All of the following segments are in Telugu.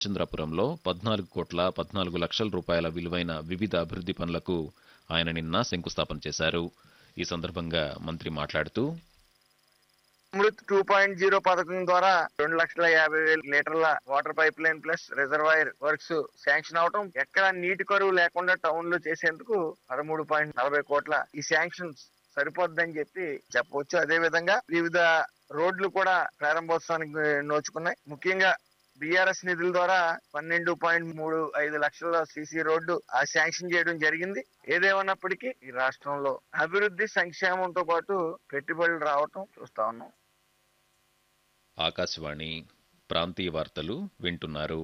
చంద్రపురంలో పద్నాలుగు కోట్ల పద్నాలుగు లక్షల రూపాయల విలువైన వివిధ అభివృద్ధి పనులకు ఆయన నిన్న శంకుస్థాపన చేశారు ఈ సందర్భంగా మంత్రి మాట్లాడుతూ అమృత్ టూ పాయింట్ జీరో పథకం ద్వారా రెండు లక్షల యాభై వేల లీటర్ల water pipeline plus reservoir works sanction అవటం ఎక్కడ నీటి కరువు లేకుండా టౌన్ లో చేసేందుకు పదమూడు పాయింట్ నలభై కోట్ల ఈ శాంక్షన్స్ సరిపోద్దని చెప్పి చెప్పవచ్చు అదే విధంగా వివిధ రోడ్లు కూడా ప్రారంభోత్సవానికి నోచుకున్నాయి ముఖ్యంగా బీఆర్ఎస్ నిధుల ద్వారా పన్నెండు పాయింట్ మూడు ఐదు లక్షల సీసీ రోడ్డు ఆ శాంక్షన్ చేయడం జరిగింది ఏదేమన్నప్పటికీ ఈ రాష్ట్రంలో అభివృద్ధి సంక్షేమంతో పాటు పెట్టుబడులు రావటం చూస్తా ఉన్నాం ఆకాశవాణి ప్రాంతీయ వార్తలు వింటున్నారు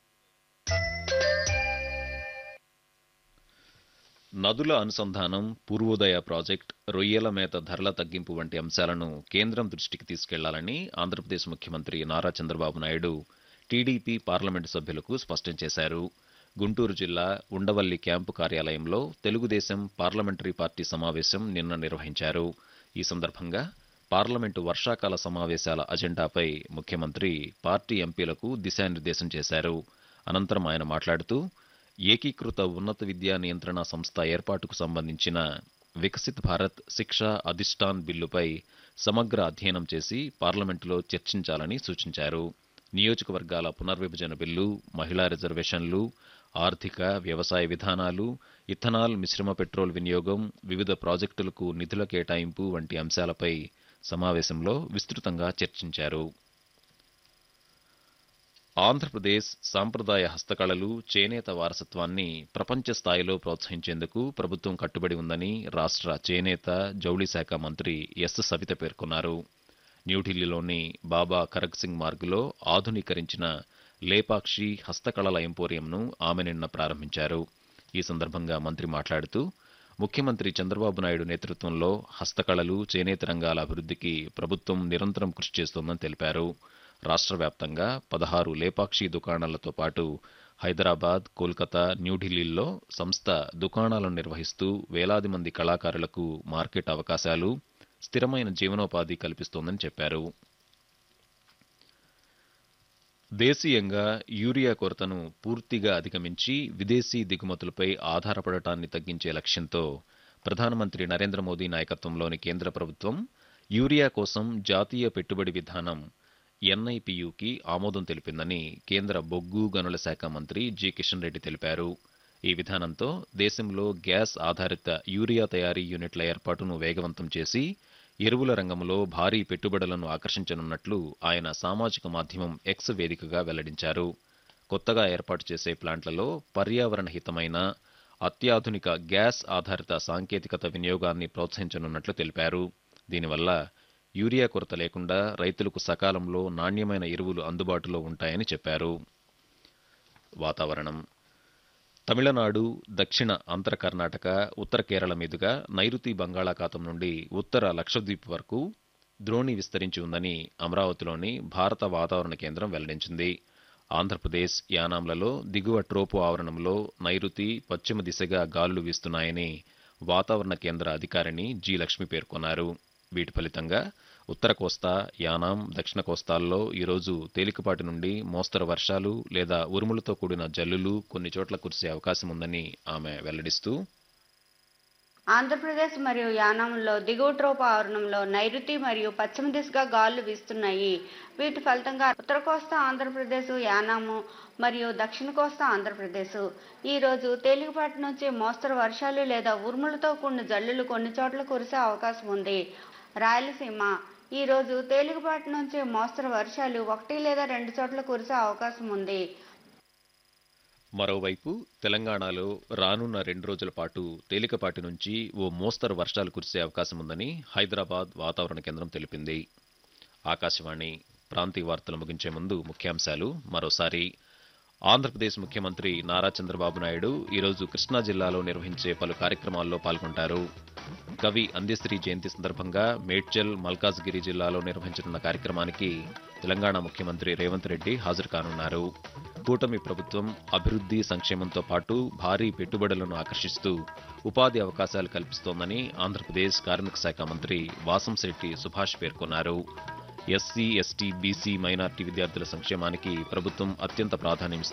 నదుల అనుసంధానం పూర్వోదయ ప్రాజెక్ట్ రొయ్యల మేత ధరల తగ్గింపు వంటి అంశాలను కేంద్రం దృష్టికి తీసుకెళ్లాలని ఆంధ్రప్రదేశ్ ముఖ్యమంత్రి నారా చంద్రబాబు నాయుడు టీడీపీ పార్లమెంటు సభ్యులకు స్పష్టం చేశారు గుంటూరు జిల్లా ఉండవల్లి క్యాంపు కార్యాలయంలో తెలుగుదేశం పార్లమెంటరీ పార్టీ సమావేశం నిన్న నిర్వహించారు ఈ సందర్భంగా పార్లమెంటు వర్షాకాల సమావేశాల అజెండాపై ముఖ్యమంత్రి పార్టీ ఎంపీలకు దిశానిర్దేశం చేశారు అనంతరం ఆయన మాట్లాడుతూ ఏకీకృత ఉన్నత విద్యా నియంత్రణ సంస్థ ఏర్పాటుకు సంబంధించిన వికసిత్ భారత్ శిక్షా అధిష్టాన్ బిల్లుపై సమగ్ర అధ్యయనం చేసి పార్లమెంటులో చర్చించాలని సూచించారు నియోజకవర్గాల పునర్విభజన బిల్లు మహిళా రిజర్వేషన్లు ఆర్థిక వ్యవసాయ విధానాలు ఇథనాల్ మిశ్రమ పెట్రోల్ వినియోగం వివిధ ప్రాజెక్టులకు నిధుల కేటాయింపు వంటి అంశాలపై సమావేశంలో విస్తృతంగా చర్చించారు ఆంధ్రప్రదేశ్ సాంప్రదాయ హస్తకళలు చేనేత వారసత్వాన్ని ప్రపంచ స్థాయిలో ప్రోత్సహించేందుకు ప్రభుత్వం కట్టుబడి ఉందని రాష్ట్ర చేనేత జౌళి శాఖ మంత్రి ఎస్ సవిత పేర్కొన్నారు న్యూఢిల్లీలోని బాబా కరగ్ సింగ్ మార్గులో ఆధునీకరించిన లేపాక్షి హస్తకళల ఎంపోరియంను ఆమె నిన్న ప్రారంభించారు ఈ సందర్భంగా మంత్రి మాట్లాడుతూ ముఖ్యమంత్రి చంద్రబాబు నాయుడు నేతృత్వంలో హస్తకళలు చేనేత రంగాల అభివృద్ధికి ప్రభుత్వం నిరంతరం కృషి చేస్తోందని తెలిపారు రాష్ట్ర వ్యాప్తంగా పదహారు లేపాక్షి దుకాణాలతో పాటు హైదరాబాద్ కోల్కతా న్యూఢిల్లీల్లో సంస్థ దుకాణాలను నిర్వహిస్తూ వేలాది మంది కళాకారులకు మార్కెట్ అవకాశాలు స్థిరమైన జీవనోపాధి కల్పిస్తోందని చెప్పారు దేశీయంగా యూరియా కొరతను పూర్తిగా అధిగమించి విదేశీ దిగుమతులపై ఆధారపడటాన్ని తగ్గించే లక్ష్యంతో ప్రధానమంత్రి నరేంద్ర మోదీ నాయకత్వంలోని కేంద్ర ప్రభుత్వం యూరియా కోసం జాతీయ పెట్టుబడి విధానం ఎన్ఐపియుకి ఆమోదం తెలిపిందని కేంద్ర బొగ్గు గనుల శాఖ మంత్రి జి కిషన్ రెడ్డి తెలిపారు ఈ విధానంతో దేశంలో గ్యాస్ ఆధారిత యూరియా తయారీ యూనిట్ల ఏర్పాటును వేగవంతం చేసి ఎరువుల రంగంలో భారీ పెట్టుబడులను ఆకర్షించనున్నట్లు ఆయన సామాజిక మాధ్యమం ఎక్స్ వేదికగా వెల్లడించారు కొత్తగా ఏర్పాటు చేసే ప్లాంట్లలో పర్యావరణ హితమైన అత్యాధునిక గ్యాస్ ఆధారిత సాంకేతికత వినియోగాన్ని ప్రోత్సహించనున్నట్లు తెలిపారు దీనివల్ల యూరియా కొరత లేకుండా రైతులకు సకాలంలో నాణ్యమైన ఎరువులు అందుబాటులో ఉంటాయని చెప్పారు వాతావరణం తమిళనాడు దక్షిణ అంతర కర్ణాటక ఉత్తర కేరళ మీదుగా నైరుతి బంగాళాఖాతం నుండి ఉత్తర లక్షద్వీప్ వరకు ద్రోణి విస్తరించి ఉందని అమరావతిలోని భారత వాతావరణ కేంద్రం వెల్లడించింది ఆంధ్రప్రదేశ్ యానాంలలో దిగువ ట్రోపు ఆవరణంలో నైరుతి పశ్చిమ దిశగా గాలులు వీస్తున్నాయని వాతావరణ కేంద్ర అధికారిని జి లక్ష్మి పేర్కొన్నారు వీటి ఫలితంగా ఉత్తర కోస్తా యానాం దక్షిణ కోస్తాల్లో ఈరోజు తేలికపాటి నుండి మోస్తరు వర్షాలు లేదా ఉరుములతో కూడిన జల్లులు కొన్ని చోట్ల కురిసే అవకాశం ఉందని ఆమె వెల్లడిస్తూ ఆంధ్రప్రదేశ్ మరియు యానాంలో దిగువ ట్రోప ఆవరణంలో నైరుతి మరియు పశ్చిమ దిశగా గాలులు వీస్తున్నాయి వీటి ఫలితంగా ఉత్తర కోస్తా ఆంధ్రప్రదేశ్ యానాము మరియు దక్షిణ కోస్తా ఆంధ్రప్రదేశ్ ఈ రోజు తేలికపాటి నుంచి మోస్తరు వర్షాలు లేదా ఉరుములతో కూడిన జల్లులు కొన్ని చోట్ల కురిసే అవకాశం ఉంది రాయలసీమ ఈ రోజు తేలికపాటి నుంచి మోస్తరు వర్షాలు ఒకటి లేదా రెండు చోట్ల కురిసే అవకాశం ఉంది మరోవైపు తెలంగాణలో రానున్న రెండు రోజుల పాటు తేలికపాటి నుంచి ఓ మోస్తరు వర్షాలు కురిసే అవకాశం ఉందని హైదరాబాద్ వాతావరణ కేంద్రం తెలిపింది ఆకాశవాణి ప్రాంతీయ వార్తలు ముగించే ముందు ముఖ్యాంశాలు మరోసారి ఆంధ్రప్రదేశ్ ముఖ్యమంత్రి నారా చంద్రబాబు నాయుడు ఈరోజు కృష్ణా జిల్లాలో నిర్వహించే పలు కార్యక్రమాల్లో పాల్గొంటారు కవి అందెశ్రీ జయంతి సందర్భంగా మేడ్చల్ మల్కాజ్గిరి జిల్లాలో నిర్వహించనున్న కార్యక్రమానికి తెలంగాణ ముఖ్యమంత్రి రేవంత్ రెడ్డి హాజరు కానున్నారు కూటమి ప్రభుత్వం అభివృద్ధి సంక్షేమంతో పాటు భారీ పెట్టుబడులను ఆకర్షిస్తూ ఉపాధి అవకాశాలు కల్పిస్తోందని ఆంధ్రప్రదేశ్ కార్మిక శాఖ మంత్రి వాసంశెట్టి సుభాష్ పేర్కొన్నారు ఎస్సీ ఎస్టీ బీసీ మైనార్టీ విద్యార్థుల సంక్షేమానికి ప్రభుత్వం అత్యంత ప్రాధాన్యం